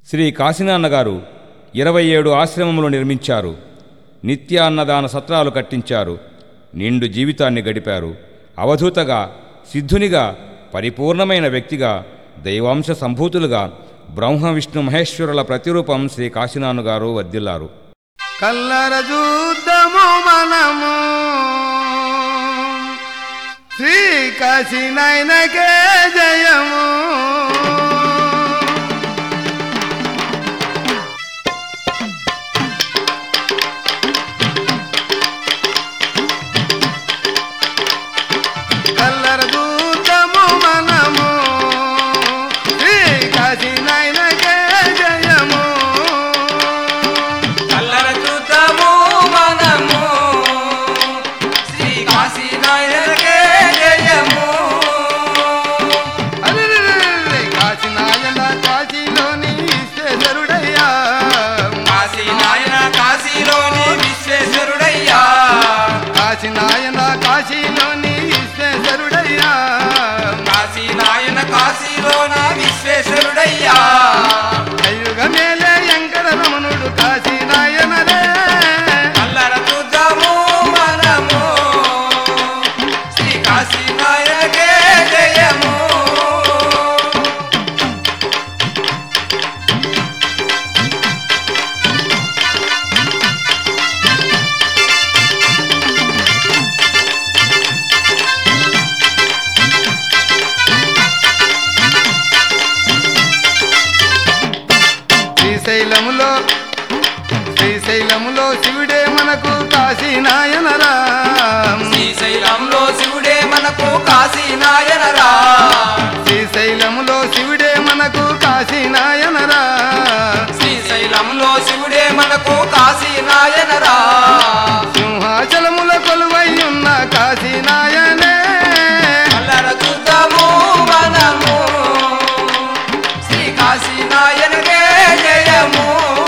శ్రీ కాశీనాన్న గారు ఇరవై ఏడు ఆశ్రమములు నిర్మించారు నిత్య అన్నదాన సత్రాలు కట్టించారు నిండు జీవితాన్ని గడిపారు అవధూతగా సిద్ధునిగా పరిపూర్ణమైన వ్యక్తిగా దైవాంశ సంభూతులుగా బ్రహ్మ విష్ణు మహేశ్వరుల ప్రతిరూపం శ్రీ కాశీనాన్న గారు వర్ధిల్లారు కల్లర చూద్దాము మనము శ్రీ కాశీనాయనకే జయము కల్లర చూద్దాము మనము శ్రీ కాశీనాయనకే జయము కల్లర చూద్దాము మనము శ్రీ కాశీనాయనకే జయము అరెరెరెరెరె, కాశీనాయన కాశీలోని ఈశ్వరుడయ్యా కాశీనాయన కాశీలోని విశ్వేశ్వరుడయ్యా కాశీనాయన కాశీలోని ఈశ్వరుడయ్యా కాశీనాయన కాశీలోన విశ్వేశ్వరుడయ్యా కయుగ మేలే వెంకట రమణుడు కాశీనాయనలే కల్లర చూద్దాము మనము శ్రీ కాశీనాయనకే జయము శ్రీశైలములో శ్రీశైలములో శివుడే మనకు కాశీనాయనరా శ్రీశైలంలో శివుడే మనకు కాశీనాయనరా శ్రీశైలములో శివుడే మనకు కాశీనాయనరా శ్రీశైలంలో శివుడే మనకు కాశీనాయనరా సింహాచలముల కొలువై ఉన్న కాశీనాయనే కల్లర చూద్దాము మనము శ్రీ కాశీనాయనకే జయము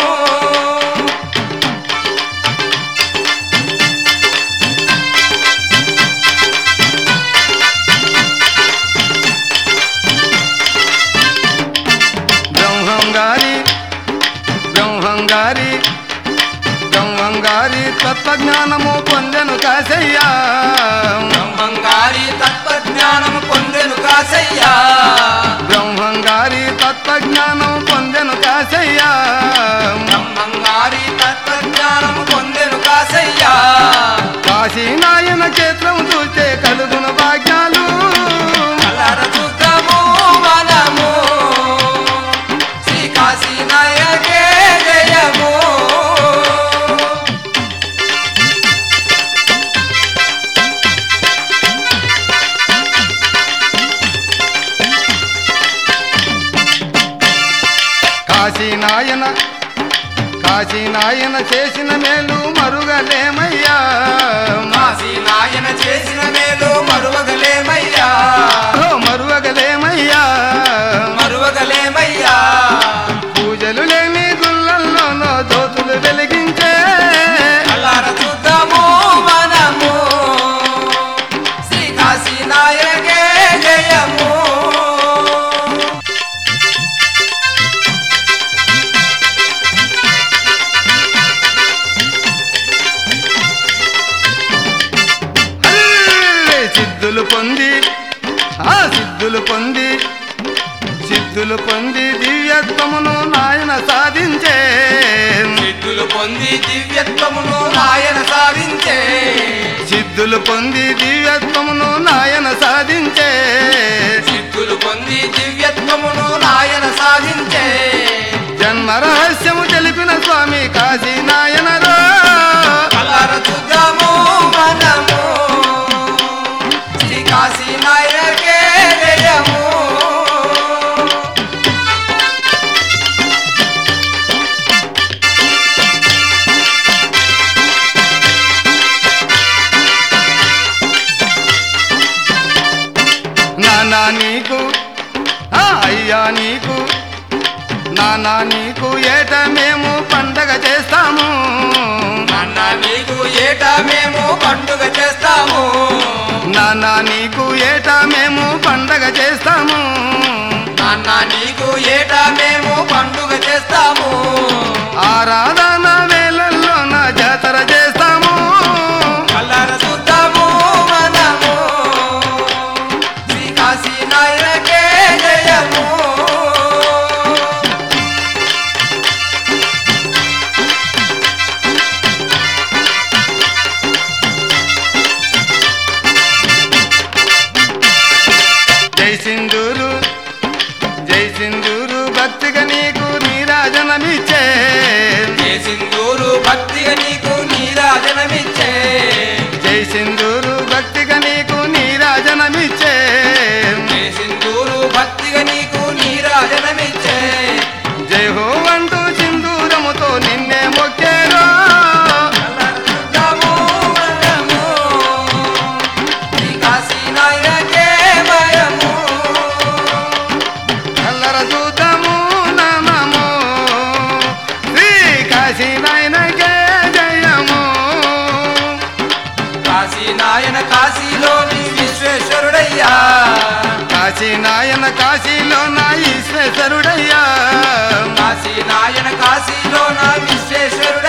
బ్రహ్మంగారి బ్రహ్మంగారి బ్రహ్మంగారి తత్వజ్ఞానము పొందెను కాశయ్యా బ్రహ్మంగారి తత్వజ్ఞానము పొందెను కాశయ్యా బ్రహ్మంగారి తత్వజ్ఞానం పొందెను కాశయ్యా బ్రహ్మంగారి తత్వజ్ఞానము పొందెను కాశయ్యా కాశీనాయన క్షేత్రం చూస్తే కలుగును భాగ్యాలు కల్లర చూద్దాము మనము శ్రీ కాశీనాయనకే జయము కాశీనాయన కాశీనాయన చేసిన మేలు మరుగలేమయ్యా కాశీనాయన చేసిన మేలు మరువగలేమయ్యా ఓ మరువగలేమయ్యా మరువగలేమయ్యా పూజలు లేని గుళ్ళల్లోనో జ్యోతులు వెలిగించే కల్లార చూద్దాము మనము శ్రీ కాశీనాయకే జయము అల్లే సిద్ధులు పొంది ఆ సిద్ధులు పొంది సిద్ధులు పొంది దివ్యత్వమును నాయన సాధించే సిద్ధులు పొంది దివ్యత్వమును నాయన సాధించే సిద్ధులు పొంది దివ్యత్వమును నాయన సాధించే సిద్ధులు పొంది దివ్యత్వమును నాయన సాధించే జన్మ రహస్యము తెలిపిన స్వామి కాశీ నాయనరో కల్లార చూద్దాము మనము శ్రీ కాశీనాయకే జయము నానా నీకు ఆ అయ్యా నీకు నానా నీకు ఏట మేము పండగ చేస్తాము నాన్న నీకు ఏటా మేము పండుగ చేస్తాము నానా నీకు ఏట మేము పండగ చేస్తాము నాన్న నీకు ఏటా మేము పండుగ చేస్తాము కాశీ నాయనకే జయము జై సింధూరు జై సింధూరు భక్తిగా నీకు నీరాజనమిచ్చే ఏ సింధూరు భక్తిగా నీకు నీరాజనమిచ్చే జై సింధూరు భక్తిగా నీకు నీరాజనమిచ్చే ఏ సింధూరు భక్తిగా నీకు నీరాజనమిచ్చే జై హో అంటూ సింధూరముతో నిన్నే మొక్కేరో నమో నమో శ్రీ కాశీ నాయనకే భయము కల్లర చూద్దాము నమము శ్రీ కాశీ నాయనకే జయము కాశీ నాయన కాశీలోని విశ్వేశ్వరుడయ్యా కాశీ నాయన కాశీలో నా ఈశ్వరుడయ్యా కాశీ నాయన కాశీలో నా విశ్వేశ్వరుడయ్యా